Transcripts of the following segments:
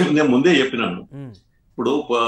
నేను ముందే చెప్పినాను ఉమ్, ఇప్పుడు ఆ,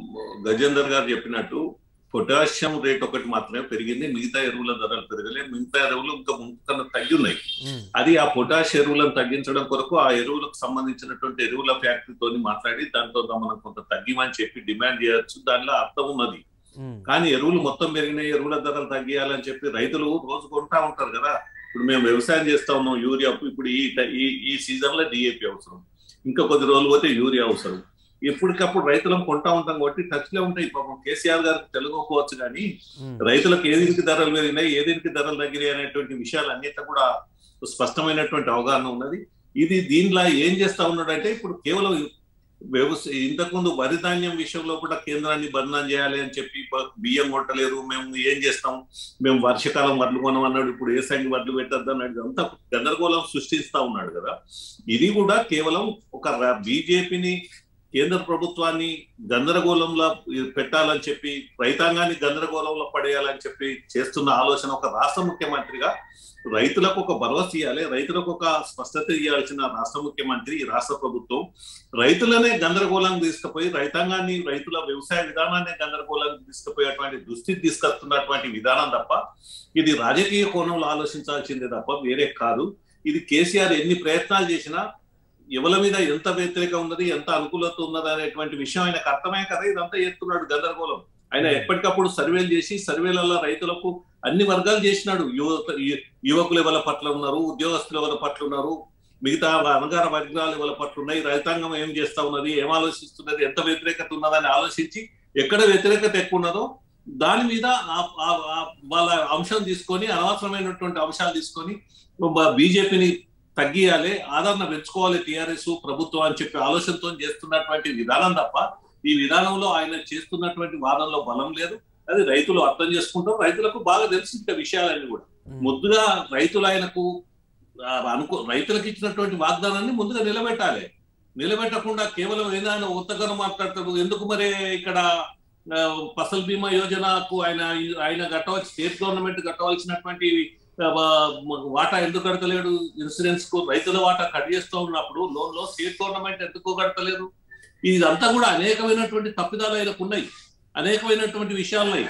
గజేందర్ గారు చెప్పినట్టు పొటాషియం రేట్ ఒకటి మాత్రమే పెరిగింది మిగతా ఎరువుల ధరలు పెరగలే మిగతా ఎరువులు ఇంకా ముందు తగ్గి ఉన్నాయి ఉమ్, అది ఆ పొటాష్ ఎరువులను తగ్గించడం కొరకు ఆ ఎరువులకు సంబంధించినటువంటి ఎరువుల ఫ్యాక్టరీతోని మాట్లాడి దాంతో మనం కొంత తగ్గిమని చెప్పి డిమాండ్ చేయొచ్చు దానిలో అర్థం ఉన్నది ఉమ్, కానీ ఎరువులు మొత్తం పెరిగినాయి ఎరువుల ధరలు తగ్గియాలని చెప్పి రైతులు రోజు కొంటా ఉంటారు కదా ఇప్పుడు మేము వ్యవసాయం చేస్తా ఉన్నాం యూరియా ఇప్పుడు ఈ ఈ ఈ సీజన్ లో డిఏపి అవసరం ఇంకా కొద్ది రోజులు పోతే యూరియా అవసరం ఎప్పటికప్పుడు రైతులం కొంటా ఉంటాం కాబట్టి టచ్ లో ఉంటాయి పాపం కేసీఆర్ గారికి తెలుగుకోవచ్చు కానీ ఉమ్, రైతులకు ఏ దీనికి ధరలు పెరిగినాయి ఏ దీనికి ధరలు తగ్గినాయి అనేటువంటి విషయాలు అన్నిటి కూడా స్పష్టమైనటువంటి అవగాహన ఉన్నది ఇది దీనిలో ఏం చేస్తా ఉన్నాడంటే ఇప్పుడు కేవలం వ్యవసాయ ఇంతకుముందు వరి ధాన్యం విషయంలో కూడా కేంద్రాన్ని బంధనం చేయాలి అని చెప్పి బ- బియ్యం కొట్టలేరు మేము ఏం చేస్తాం మేము వర్షకాలం వడ్లు కొనం అన్నాడు ఇప్పుడు ఏ సంగి వడ్లు పెట్టద్దు అన్నాడు అంతా గందరగోళం సృష్టిస్తా ఉన్నాడు కదా ఇది కూడా కేవలం ఒక బీజేపీని కేంద్ర ప్రభుత్వాన్ని గందరగోళంలో పెట్టాలని చెప్పి రైతాంగాన్ని గందరగోళంలో పడేయాలని చెప్పి చేస్తున్న ఆలోచన ఒక రాష్ట్ర ముఖ్యమంత్రిగా రైతులకు ఒక భరోసా ఇవ్వాలి రైతులకు ఒక స్పష్టత ఇవ్వాల్సిన రాష్ట్ర ముఖ్యమంత్రి ఈ రాష్ట్ర ప్రభుత్వం రైతులనే గందరగోళం తీసుకుపోయి రైతాంగాన్ని రైతుల వ్యవసాయ విధానాన్ని గందరగోళం తీసుకుపోయేటువంటి దుస్థితి తీసుకొస్తున్నటువంటి విధానం తప్ప ఇది రాజకీయ కోణంలో ఆలోచించాల్సిందే తప్ప వేరే కాదు ఇది కేసీఆర్ ఎన్ని ప్రయత్నాలు చేసినా ఎవరి మీద ఎంత వ్యతిరేకం ఉన్నది ఎంత అనుకూలత ఉన్నది అనేటువంటి విషయం ఆయనకు అర్థమే కదా ఇదంతా చేస్తున్నాడు గందరగోళం ఆయన ఎప్పటికప్పుడు సర్వేలు చేసి సర్వేలలో రైతులకు అన్ని వర్గాలు చేసినాడు యువత యు- యువకులు ఎవరి పట్ల ఉన్నారు ఉద్యోగస్తులు ఎవరి పట్ల ఉన్నారు మిగతా అనగార వర్గాలు ఎవరి పట్ల ఉన్నాయి రైతాంగం ఏం చేస్తా ఉన్నది ఏం ఆలోచిస్తున్నది ఎంత వ్యతిరేకత ఉన్నదని ఆలోచించి ఎక్కడ వ్యతిరేకత ఎక్కువ ఉన్నదో దాని మీద ఆ- ఆ- ఆ వాళ్ళ అంశం తీసుకొని అనవసరమైనటువంటి అంశాలు తీసుకొని బీజేపీని తగ్గియాలి ఆదరణ పెంచుకోవాలి టిఆర్ఎస్ ప్రభుత్వం అని చెప్పి ఆలోచనతో చేస్తున్నటువంటి విధానం తప్ప ఈ విధానంలో ఆయన చేస్తున్నటువంటి వాదనలో బలం లేదు అది రైతులు అర్థం చేసుకుంటారు రైతులకు బాగా తెలుసు ఇంకా విషయాలన్నీ కూడా ఉమ్, ముద్దుగా రైతులు ఆయనకు ఆ, అనుకో రైతులకు ఇచ్చినటువంటి వాగ్దానాన్ని ముందుగా నిలబెట్టాలి నిలబెట్టకుండా కేవలం ఏదైనా ఉత్తగన మాట్లాడతాడు ఎందుకు మరి ఇక్కడ ఆ, ఫసల్ బీమా యోజనకు ఆయన ఆయన కట్టవలసి స్టేట్ గవర్నమెంట్ కట్టవలసినటువంటి ఆ, వా- వాటా ఎందుకు కడతలేడు ఇన్సూరెన్స్ కు రైతుల వాటా కట్ చేస్తూ ఉన్నప్పుడు లోన్ లో స్టేట్ గవర్నమెంట్ ఎందుకు కడతలేదు ఇదంతా కూడా అనేకమైనటువంటి తప్పిదాలు ఆయనకు ఉన్నాయి అనేకమైనటువంటి విషయాలు ఉన్నాయి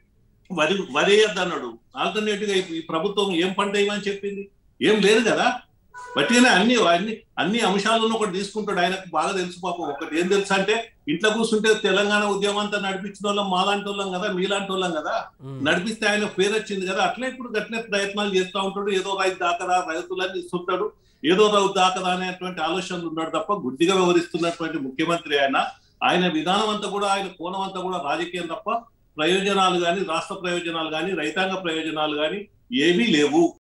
వరి వరి అన్నాడు ఆల్టర్నేటివ్ గా ఈ ప్రభుత్వం ఏం పంట వేయమని చెప్పింది ఏం లేదు కదా బట్టిగానే అన్ని అన్ని అన్ని అంశాలను ఒకటి తీసుకుంటాడు ఆయనకు బాగా తెలుసు పాపం ఒకటి ఏం తెలుసు అంటే ఇంట్లో కూర్చుంటే తెలంగాణ ఉద్యమం అంతా నడిపించిన వాళ్ళం మాలాంటి వాళ్ళం కదా మీలాంటి వాళ్ళం కదా ఉమ్, నడిపిస్తే ఆయన పేరు వచ్చింది కదా అట్లే ఇప్పుడు గట్లే ప్రయత్నాలు చేస్తూ ఉంటాడు ఏదో రైతు దాకదా రైతులన్నీ ఇస్తుంటాడు ఏదో రైతు దాకదా అనేటువంటి ఆలోచనలు ఉన్నాడు తప్ప గుడ్డిగా వ్యవహరిస్తున్నటువంటి ముఖ్యమంత్రి ఆయన ఆయన విధానం అంతా కూడా ఆయన కోణం అంతా కూడా రాజకీయం తప్ప ప్రయోజనాలు కానీ రాష్ట్ర ప్రయోజనాలు కానీ రైతాంగ ప్రయోజనాలు కానీ ఏమీ లేవు